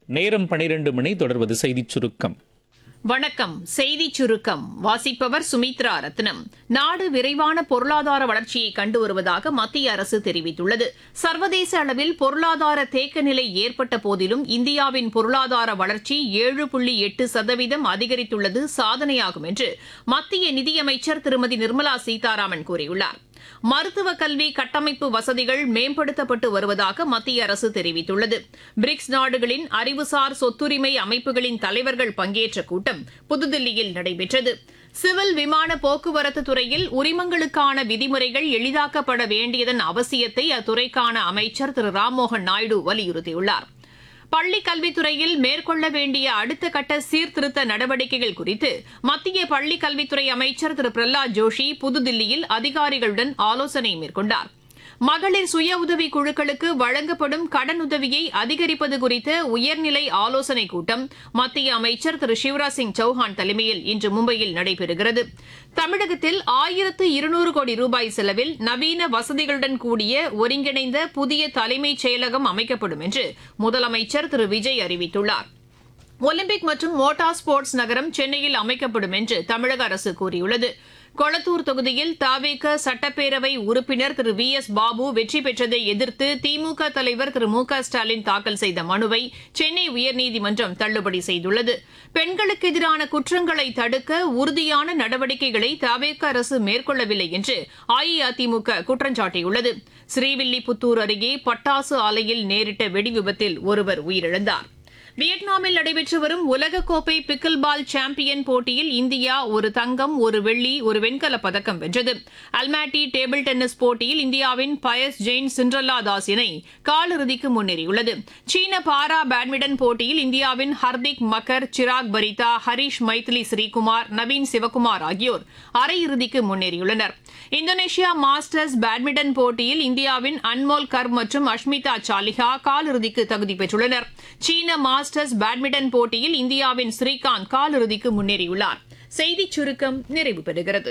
நேரம் பனிரெண்டு மணி தொடர்வது செய்திச் சுருக்கம் வணக்கம் செய்திச் சுருக்கம் வாசிப்பவர் சுமித்ரா ரத்னம் நாடு விரைவான பொருளாதார வளர்ச்சியை கண்டு வருவதாக மத்திய அரசு தெரிவித்துள்ளது சர்வதேச அளவில் பொருளாதார தேக்க நிலை ஏற்பட்ட போதிலும் இந்தியாவின் பொருளாதார வளர்ச்சி ஏழு புள்ளி எட்டு சதவீதம் அதிகரித்துள்ளது சாதனையாகும் என்று மத்திய நிதியமைச்சர் திருமதி நிர்மலா சீதாராமன் கூறியுள்ளார் மருத்துவ கல்வி கட்டமைப்பு வசதிகள் மேம்படுத்தப்பட்டு வருவதாக மத்திய அரசு தெரிவித்துள்ளது பிரிக்ஸ் நாடுகளின் அறிவுசார் சொத்துரிமை அமைப்புகளின் தலைவர்கள் பங்கேற்ற கூட்டம் புதுதில்லியில் நடைபெற்றது சிவில் விமான போக்குவரத்து துறையில் உரிமங்களுக்கான விதிமுறைகள் எளிதாக்கப்பட வேண்டியதன் அவசியத்தை அத்துறைக்கான அமைச்சர் திரு ராம்மோகன் நாயுடு வலியுறுத்தியுள்ளார் பள்ளி கல்வித்துறையில் மேற்கொள்ள வேண்டிய அடுத்த கட்ட சீர்திருத்த நடவடிக்கைகள் குறித்து மத்திய பள்ளி கல்வித்துறை அமைச்சர் திரு பிரஹ்லாத் ஜோஷி புதுதில்லியில் அதிகாரிகளுடன் ஆலோசனை மேற்கொண்டார் மகளிர் சுய உதவி குழுக்களுக்கு வழங்கப்படும் கடனுதவியை அதிகரிப்பது குறித்த உயர்நிலை ஆலோசனைக் கூட்டம் மத்திய அமைச்சர் திரு சிவராஜ் சிங் சௌஹான் தலைமையில் இன்று மும்பையில் நடைபெறுகிறது தமிழகத்தில் ஆயிரத்து இருநூறு கோடி ரூபாய் செலவில் நவீன வசதிகளுடன் கூடிய ஒருங்கிணைந்த புதிய தலைமைச் செயலகம் அமைக்கப்படும் என்று முதலமைச்சர் திரு விஜய் அறிவித்துள்ளார் ஒலிம்பிக் மற்றும் மோட்டார் ஸ்போர்ட்ஸ் நகரம் சென்னையில் அமைக்கப்படும் என்று தமிழக அரசு கூறியுள்ளது கொளத்தூர் தொகுதியில் தாவேக சட்டப்பேரவை உறுப்பினர் திரு வி எஸ் பாபு வெற்றி பெற்றதை எதிர்த்து திமுக தலைவர் திரு மு க ஸ்டாலின் தாக்கல் செய்த மனுவை சென்னை உயர்நீதிமன்றம் தள்ளுபடி செய்துள்ளது பெண்களுக்கு எதிரான குற்றங்களை தடுக்க உறுதியான நடவடிக்கைகளை தாவேக அரசு மேற்கொள்ளவில்லை என்று அஇஅதிமுக குற்றம் சாட்டியுள்ளது ஸ்ரீவில்லிபுத்தூர் அருகே பட்டாசு ஆலையில் நேரிட்ட வெடிவிபத்தில் ஒருவர் உயிரிழந்தார் வியட்நாமில் நடைபெற்று வரும் உலகக்கோப்பை பிக்கில் பால் சாம்பியன் போட்டியில் இந்தியா ஒரு தங்கம் ஒரு வெள்ளி ஒரு வெண்கலப் பதக்கம் வென்றது அல்மாட்டி டேபிள் டென்னிஸ் போட்டியில் இந்தியாவின் பயஸ் ஜெயின் சிண்ட்ரல்லா தாஸ் இணை காலிறுதிக்கு முன்னேறியுள்ளது சீன பாரா பேட்மிண்டன் போட்டியில் இந்தியாவின் ஹர்திக் மக்கர் சிராக் பரிதா ஹரிஷ் மைத்லி ஸ்ரீகுமார் நவீன் சிவகுமார் ஆகியோர் அரையிறுதிக்கு முன்னேறியுள்ளனர் இந்தோனேஷியா மாஸ்டர்ஸ் பேட்மிண்டன் போட்டியில் இந்தியாவின் அன்மோல் கர் மற்றும் அஷ்மிதா சாலிஹா காலிறுதிக்கு தகுதி பெற்றுள்ளனர் சீன மாஸ்டர்ஸ் பேட்மிண்டன் போட்டியில் இந்தியாவின் ஸ்ரீகாந்த் காலிறுதிக்கு முன்னேறியுள்ளார் செய்திச் சுருக்கம் நிறைவு பெறுகிறது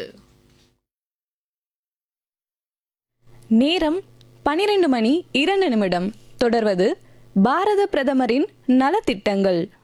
நேரம் பனிரெண்டு மணி இரண்டு நிமிடம் தொடர்வது பாரத பிரதமரின் நலத்திட்டங்கள்